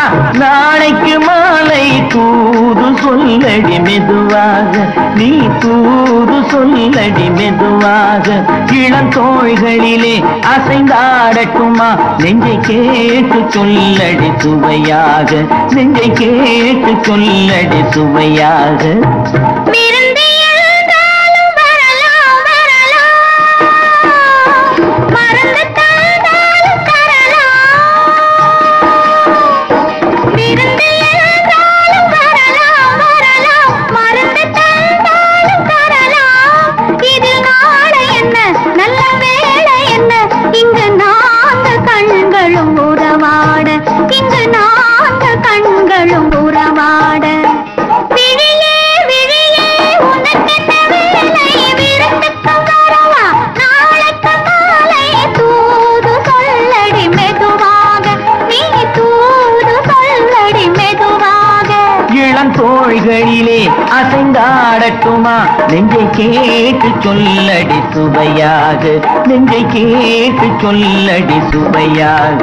நாளைக்கு மாலை தூது சொல்லடி மெதுவாக நீ தூது சொல்லடி மெதுவாக இளந்தோள்களிலே அசைந்தாடட்டுமா நெஞ்சை கேட்டு சொல்லடி சுவையாக நெஞ்சை கேட்டு சொல்லடி சுவையாக விருந்து என்றாலும் வரலாம், வரலாம். மறந்து தந்தாலும் தரலாம். விருந்து என்றாலும் வரலாம், வரலாம். மறந்து தந்தாலும் தரலாம். இது நாளை என்ன நல்ல வேளை என்ன இங்கு நான்கு கண்களும் உறவாட இங்கு நான்கு கண்களும் உறவாட விழியே விழியே உனக்கென்ன வேலை விருந்துக்கு வரவா நாளைக்கு மாலை தூது சொல்லடி மெதுவாக நீ தூது சொல்லடி மெதுவாக இளந்தோள்களிலே அசைந்தாடட்டுமா நெஞ்சை கேட்டு சொல்லடி சுவையாக நெஞ்சை கேட்டு சொல்லடி சுவையாக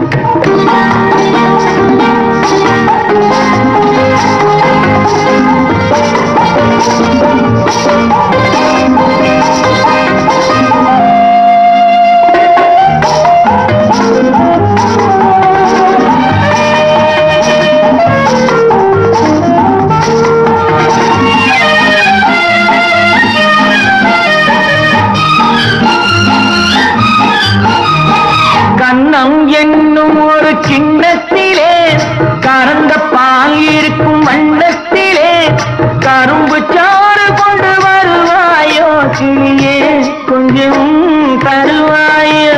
கண்ணம் என்னும் ஒரு கிண்ணத்திலே கறந்த பால் இருக்கும் வண்ணத்திலே கரும்பு சாறு கொண்டு வருவாயோ கிளியே கொஞ்சம் தருவாயோ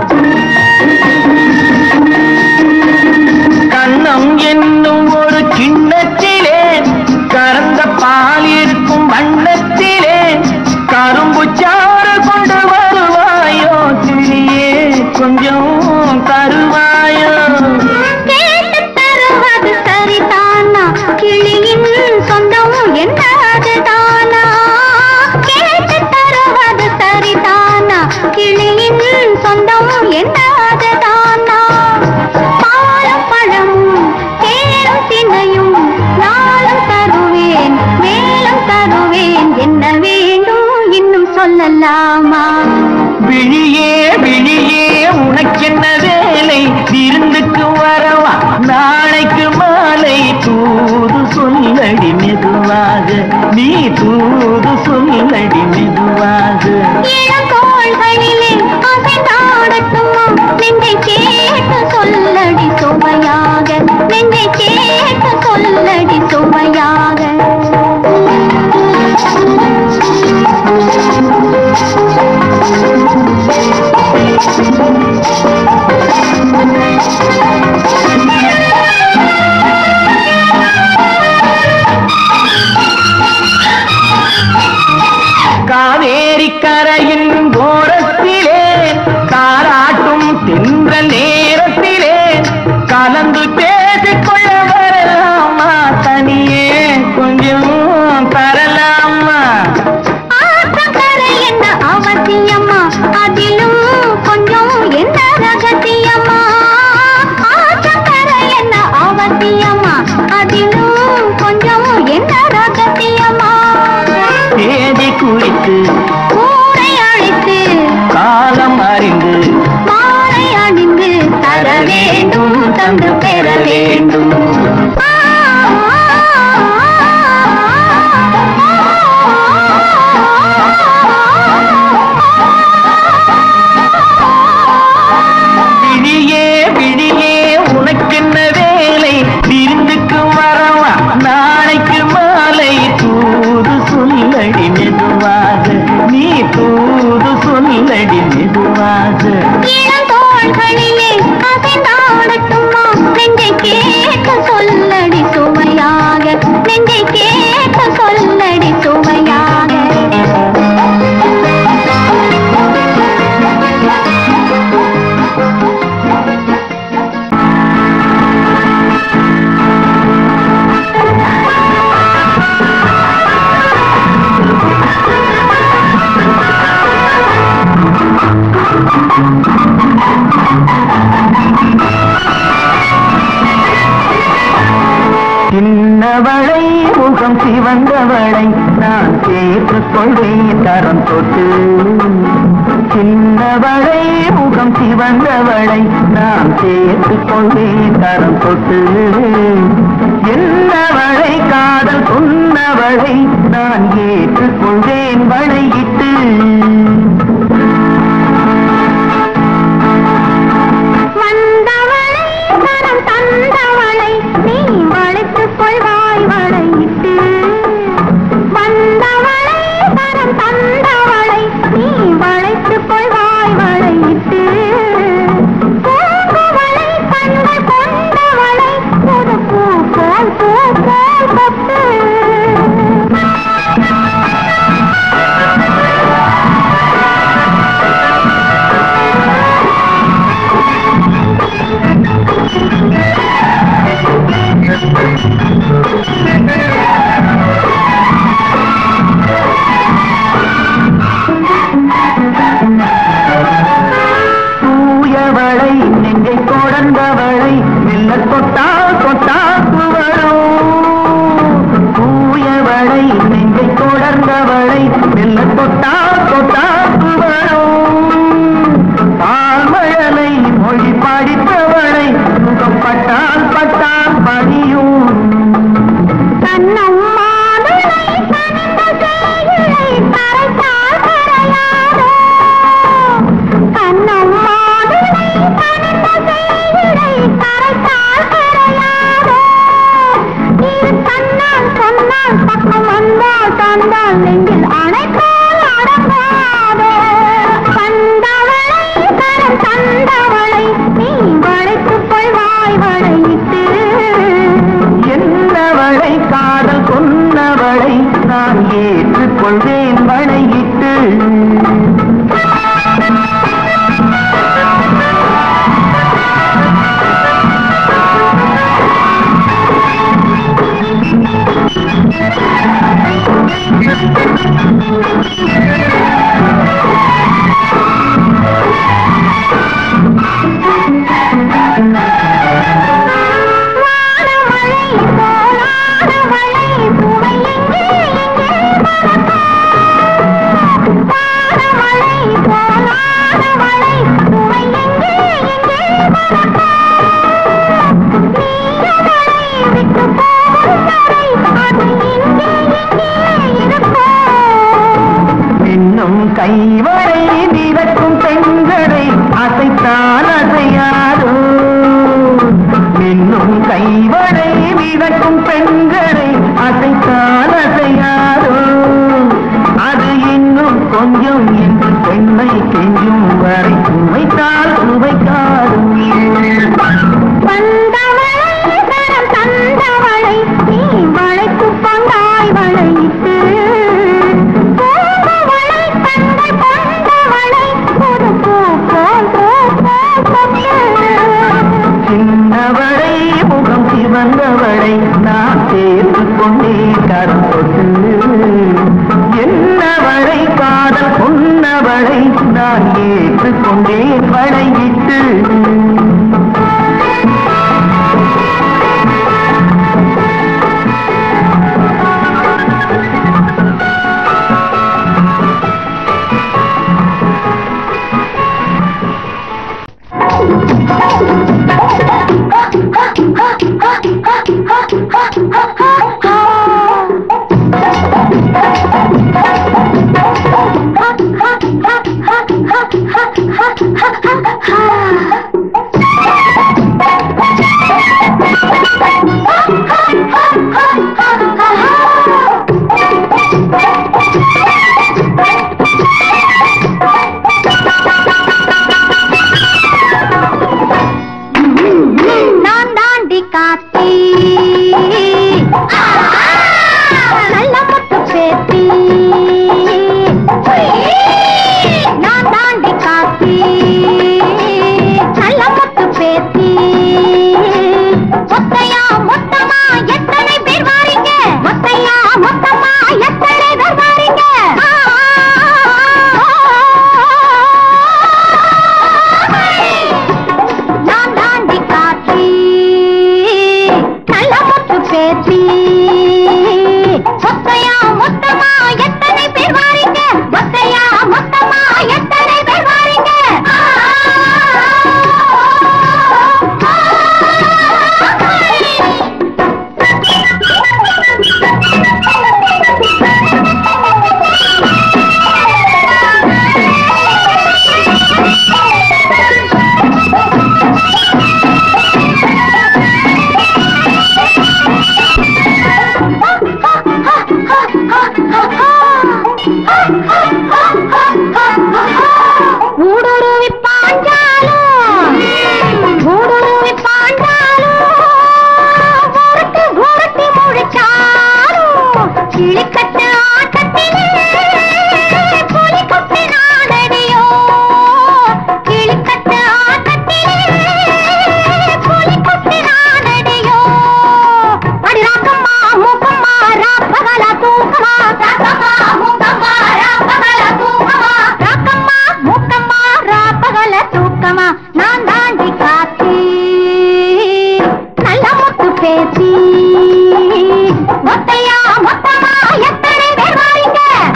கண்ணம் என்னும் ஒரு கிண்ணத்திலே கறந்த பால் இருக்கும் வண்ணத்திலே கரும்பு சாறு கொண்டு வருவாயோ கிளியே கொஞ்சம் தருவாயோ கேட்டு தருவது சரிதானா கிளியின் சொந்தம் என்னது தானா கேட்டு தருவது சரிதானா கிளியின் சொந்தம் என்னது தானா பாலும் பழமும் தேரும் தினையும் நாளும் தருவேன் மேலும் தருவேன் என்ன வேண்டும் இன்னும் சொல்லலாமா விழியே விழியே உனக்கென்ன வேலை விருந்துக்கு வரவா நாளைக்கு மாலை தூது சொல்லடி மெதுவாக நீ தூது சொல்லடி மெதுவாக இளங்கோள்களிலே அசைந்தாடட்டுமா நெஞ்சை கேட்டு சொல்லடி சுவையாக நெஞ்சை கேட்டு சொல்லடி சுவையாக காவேரி கரையின் ஓரத்திலே தாராட்டும் தின்ற நேரத்திலே கலந்து பேசிக்கொள்ள வரலாமா தனியே கொஞ்சம் தரலாமா ஆற்றங்கரை என்ன அவசியமா அதிலும் கொஞ்சம் என்ன ரகசியமா ஆற்றங்கரை என்ன அவசியமா அதிலும் கொஞ்சம் என்ன ரகசியமா தேதி குறித்து ஊரை அழைத்து காலம் அறிந்து மாலை அணிந்து தர வேண்டும் தந்து பெற வேண்டும் விழியே விழியே உனக்கென்ன வேலை விருந்துக்கு வரவா நாளைக்கு மாலை தூது சொல்லடி மெதுவாக நீ தூது சொல்லடி மெதுவாக இளந்தோள்களிலே அசைந்தாடட்டுமா நெஞ்சை கேட்டு சின்னவளை முகம் சிவந்தவளை நான் சேர்த்துக் கொள்வேன் தரம் தொட்டு சின்னவளை முகம் சிவந்தவளை நான் சேர்த்துக் கொள்வேன் தரம் தொட்டு என்னவளை காதல் சொன்னவளை நான் ஏற்றுக்கொள்வேன் வளையிட்டு வந்தவளை தரம் தந்தவளை நீ வளைத்துக் கொள்வாய் வளையிட்டு வந்தவளை தரம் தந்தவளை நீ வளைத்துக் கொள்வாய் வளையிட்டு பூங்குவளை கண்கள் கொண்டவளை புது பூ போல் பூ போல் கொத்து தூயவளை நெஞ்சை தொடர்ந்தவளை மெல்ல தொட்டால் தொட்டாக்கு வரும் தூயவளை நெஞ்சை தொடர்ந்தவளை மெல்ல தொட்டால் தொட்டாக்கு வரும் பால்மழலை மொழி படித்தவளை முகப்பட்டால் பட்டால் படியும் கண்ணம்மாதுளை கனிந்த சேயிழை கரைத்தால் கரையாதோ கண்ணம்மாதுளை கனிந்த சேயிழை கரைத்தால் கரையாதோ இரு கண்ணால் சொன்னால் பக்கம் வந்தால் தந்தால் நெஞ்சில் அணைத்தால் அடங்காதோ கண்டவளை கரம் தந்தவளை நீ வளைத்துக் கொள்வாய் வளையிட்டு என்னவளை காதல் கொன்னவளை நான் ஏற்றுக்கொள்வேன் வளையிட்டு வானமழை போலானமழை சுவை எங்கே எங்கே மறக்கும் வானமழை போலானமழை சுவை எங்கே எங்கே மறக்கும் நீயவளை விட்டு போகும் வரை அது எங்கே எங்கே இருக்கும் இன்னும் கைவரை மிதக்கும் பெண்களை அசைத்தான் அசையாதோ இன்னும் கைவரை மிதக்கும் பெண்களை அசைத்தான் அசையாதோ அது இன்னும் கொஞ்சம் என்று பெண்ணை கெஞ்சும் வரை சுவைத்தால் சுவைக்காது வந்தவளை தரம் தந்தவளை நீ வளைத்துக் கொண்டாய் வளையிட்டு பூங்குவளை கண்கள் கொண்டவளை ஒரு பூ போல் பூ போல் கொண்டு சின்னவளை முகம் சிவந்தவளை நான் சேர்த்து கொண்டே கரம் தொட்டு என்னவளை காதல் கொன்னவளை நான் ஏற்றுக்கொண்டே வளையிட்டு நான் தாண்டி காத்தி நல்ல முத்து பேத்தி நான் தாண்டி காத்தி நல்ல முத்து பேத்தி மொத்தையா மொத்தமா எத்தனை பேர் வாரீங்க மொத்தையா மொத்தமா எத்தனை பேர் வாரீங்க நான் தாண்டி காத்தி நல்ல பேசி மொத்தையா மொத்தமா எத்தனை பேர் வாரீங்க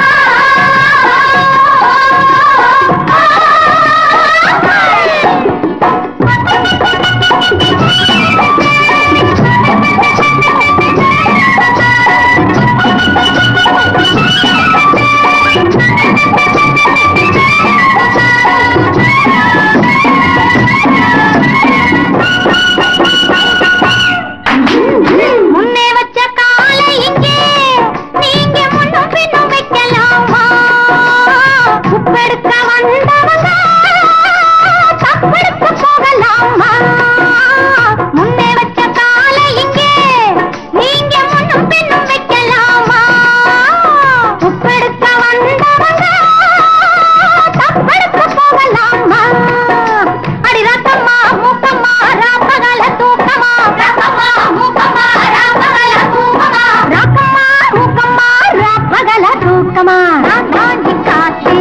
முன்னே வச்ச காலை இங்கே நீங்க முன்னும் பின்னும் வைக்கலாமா உப்பெடுக்க வந்தவங்க தப்பெடுக்க போகலாமா முன்னே வச்ச காலை இங்கே நீங்க முன்னும் பின்னும் வைக்கலாமா உப்பெடுக்க வந்தவங்க தப்பெடுக்க போகலாமா அடி ரத்தம்மா மூக்கம்மா ராப்பகல தூக்கமா ரத்தம்மா மூக்கம்மா ராப்பகல தூக்கமா ரத்தம்மா மூக்கம்மா ராப்பகல தூக்கமா நான் தாண்டி காட்சி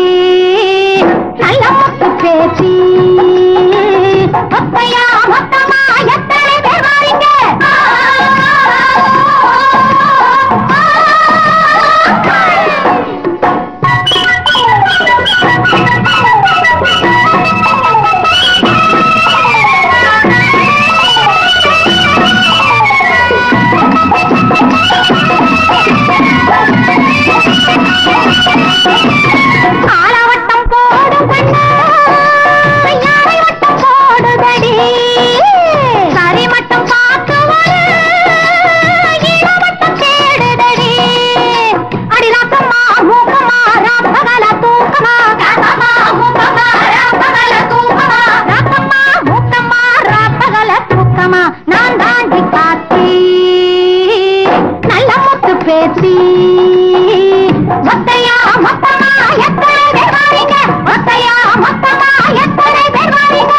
நல்ல முத்து பேச்சு மொத்தையா மொத்தமா எத்தனை பேர் வாரீங்க ஆளவட்டம் போடும் கண்ணா யாரை வட்டம் போடுதடி சரி மட்டும் பார்த்து வரு இளவட்டம் தேடுதடி அடி ராக்கம்மா மூக்கம்மா ராப்பகல தூக்கமா ராக்கம்மா மூக்கம்மா ராப்பகல தூக்கமா ராக்கம்மா மூக்கம்மா ராப்பகல தூக்கமா நான் தாண்டி காத்தி நல்ல முத்து பேசி மொத்தையா மொத்தமா எத்தனை பேர் வாரீங்க மொத்தையா மொத்தமா எத்தனை பேர் வாரீங்க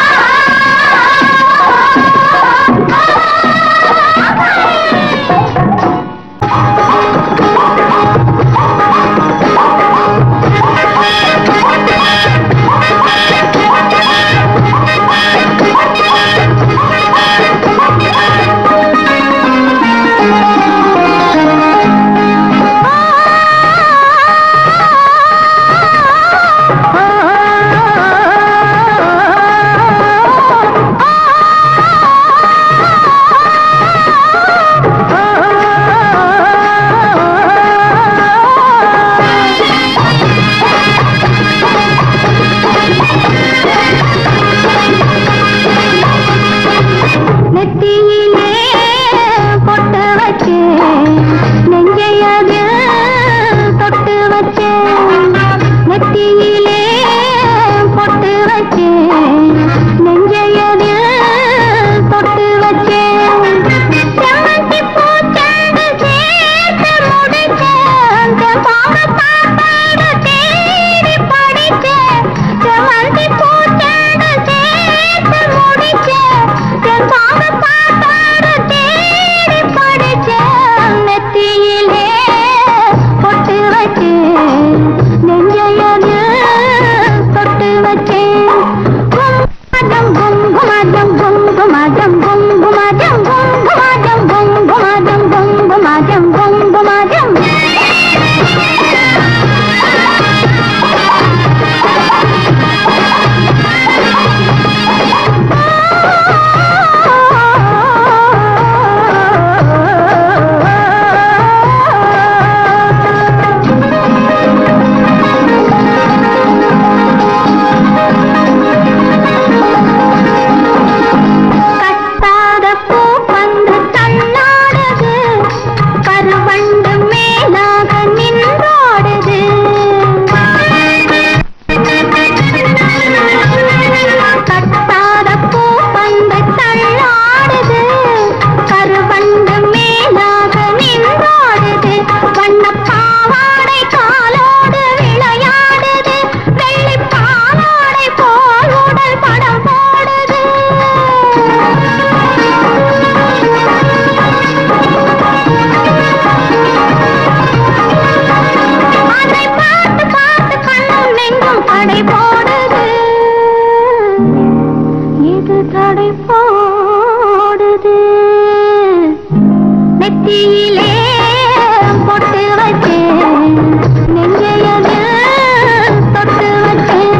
நெத்தியிலே பொட்டு வச்சு நெஞ்சையது தொட்டு வச்சு நெத்தியிலே பொட்டு வச்சு நெஞ்சையது தொட்டு வச்சு செவ்வந்தி பூச்செண்டு சேர்த்து முடிச்சேன் பாங்க பாப்பாடு தேடி படிச்சேன் செவ்வந்தி பூச்செண்டு சேர்த்து முடிச்சேன் பாங்க பாப்பாடு தேடி படிச்சேன் நெத்தி நெத்தியிலே பொட்டு வச்சேன் நெஞ்சையது தொட்டு வச்சேன்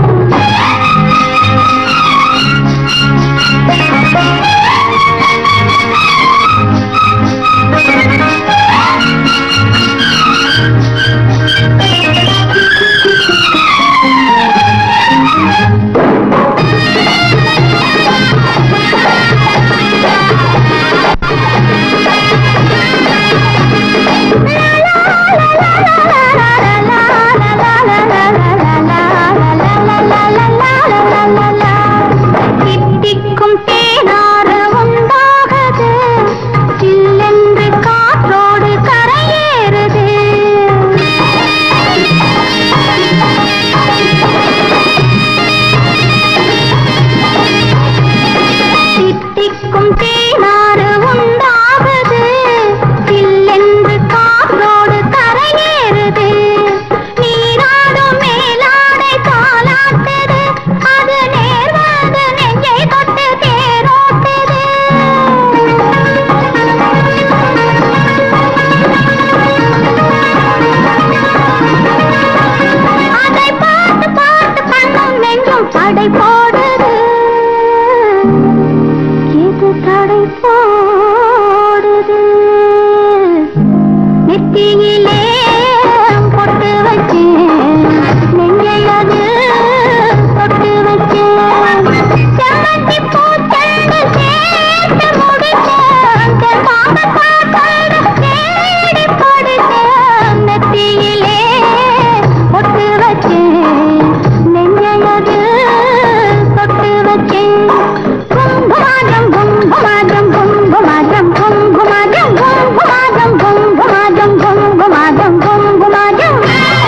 தித்திக்கும் தேனாறு உண்டாகுது சில்லென்று காற்றோடு கரையேறுது தித்திக்கும் தேனாறு உண்டாகுது சில்லென்று காற்றோடு கரையேறுது நீராடும் மேலாடை தாளாட்டுது அது நேர்வது நெஞ்சை தொட்டு தேரோட்டுது அதை பார்த்து பார்த்து கண்ணும் நெஞ்சும் தடை போடுது இது தடை போடுது நெத்தியிலே பொட்டு வச்சேன் நெஞ்சை அது தொட்டு வச்சேன் செம்மந்தி பூச்செண்டு சேர்த்து முடிச்சேன் தெம்மாக காக்கொண்டு தேடி படிச்சேன் நெத்தியிலே பொட்டு வச்சேன் நெஞ்சை அது தொட்டு வச்சேன் குங்குமாஜம் குங்குமாஜம் குங்குமாஜம் குங்குமாஜம் குங்குமாஜம் குங்குமாஜம் குங்குமாஜம் குங்குமாஜம்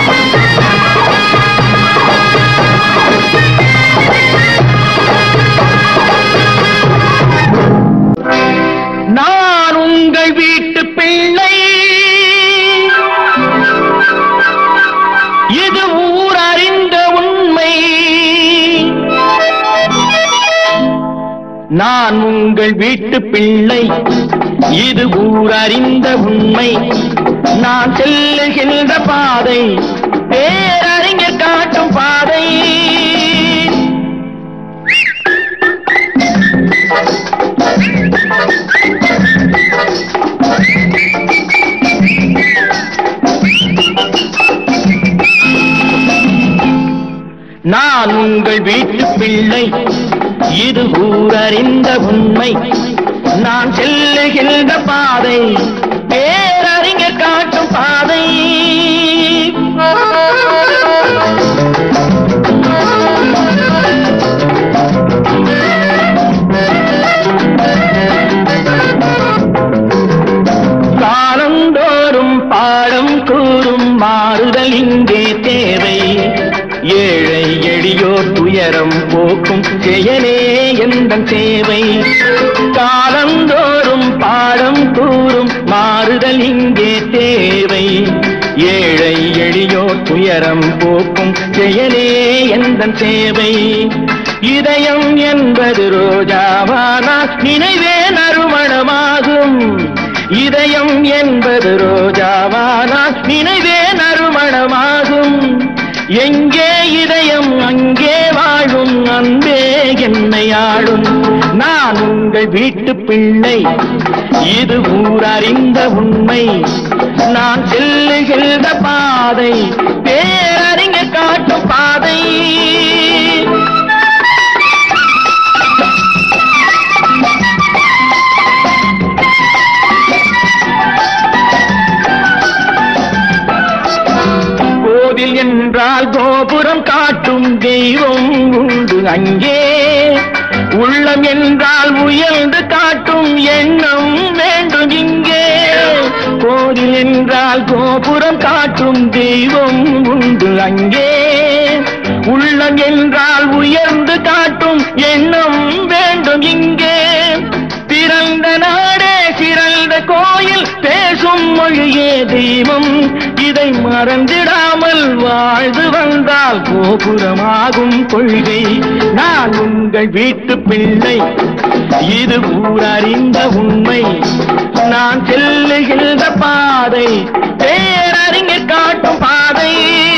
நான் உங்கள் வீட்டு பிள்ளை இது ஊர் அறிந்த உண்மை நான் உங்கள் வீட்டு பிள்ளை இது ஊர் அறிந்த உண்மை நான் செல்லுகின்ற பாதை பேரறிஞர் காட்டும் பாதை நான் உங்கள் வீட்டு பிள்ளை இது ஊரறிந்த உண்மை நான் செல்லுகின்ற பாதை பேரறிஞர் காட்டும் பாதை காலந்தோறும் பாடம் கூறும் மாறுதல் இங்கே தேவை ஏழை எளியோர் துயரம் போக்கும் செயலே எந்த சேவை காலந்தோறும் பாடம் கூறும் மாறுதல் இங்கே தேவை ஏழை எளியோர் துயரம் போக்கும் செயலே எந்த சேவை இதயம் என்பது ரோஜாவானால் நினைவே நறுமணமாகும் இதயம் என்பது ரோஜாவானால் நினைவே நறுமணமாகும் எங்கே இதயம் அங்கே வாழும் அன்பே என்னை ஆளும் நான் உங்கள் வீட்டு பிள்ளை இது ஊரறிந்த உண்மை நான் செல்லுகின்ற பாதை பேரறிஞர் காட்டும் பாதை கோவில் என்றால் கோபுரம் காட்டும் தெய்வம் உண்டு அங்கே உள்ளம் என்றால் உயர்ந்து காட்டும் எண்ணம் வேண்டும் இங்கே கோவில் என்றால் கோபுரம் காட்டும் தெய்வம் உண்டு அங்கே உள்ளம் என்றால் உயர்ந்து காட்டும் எண்ணம் வேண்டும் இங்கே பிறந்த நாடே சிறந்த கோயில் பேசும் மொழியே தெய்வம் இதை மறந்திடாமல் வாழ்ந்து வந்தால் கோபுரமாகும் கொள்கை நான் உங்கள் வீட்டு பிள்ளை இது ஊரறிந்த உண்மை நான் செல்லுகின்ற பாதை பேரறிஞர் காட்டும் பாதை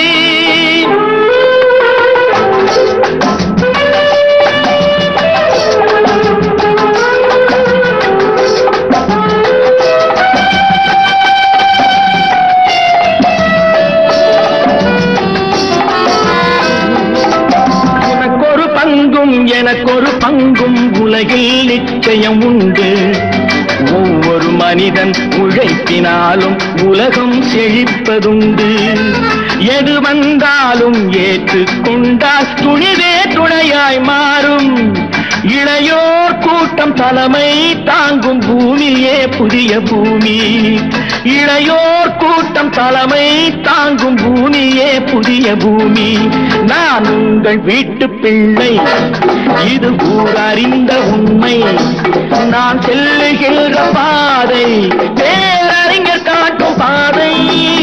உனக்கொரு பங்கும் எனக்கொரு பங்கும் உலகில் நிச்சயம் உண்டு ஒவ்வொரு மனிதன் உழைப்பினாலும் உலகம் செழிப்பதுண்டு எது வந்தாலும் ஏற்றுக்கொண்டால் துணிவே துணையாய் மாறும் இளையோர் கூட்டம் தலைமை தாங்கும் பூமியே புதிய பூமி இளையோர் கூட்டம் தலைமை தாங்கும் பூமியே புதிய பூமி நான் உங்கள் வீட்டு பிள்ளை இது ஊரறிந்த உண்மை நான் செல்லுகின்ற பாதை பேரறிஞர் காட்டும் பாதை